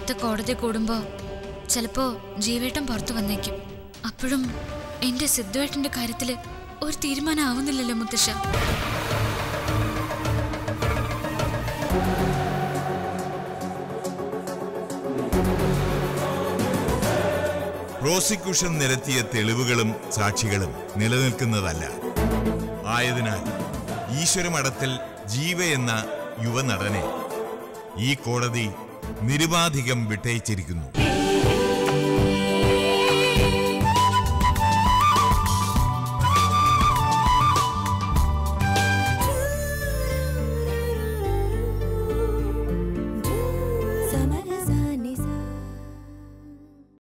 അടുത്ത കോടതി കൂടുമ്പോ ചിലപ്പോ ജീവേട്ടൻ പുറത്തു വന്നേക്കും അപ്പോഴും എന്റെ സിദ്ധുവേട്ടന്റെ കാര്യത്തില് ഒരു തീരുമാനം ആവുന്നില്ലല്ലോ മുത്തശ്ശ പ്രോസിക്യൂഷൻ നിരത്തിയ തെളിവുകളും സാക്ഷികളും നിലനിൽക്കുന്നതല്ല ആയതിനാൽ ഈശ്വരമഠത്തിൽ ജീവ എന്ന യുവനടനെ ഈ കോടതി നിരുപാധികം വിട്ടയച്ചിരിക്കുന്നു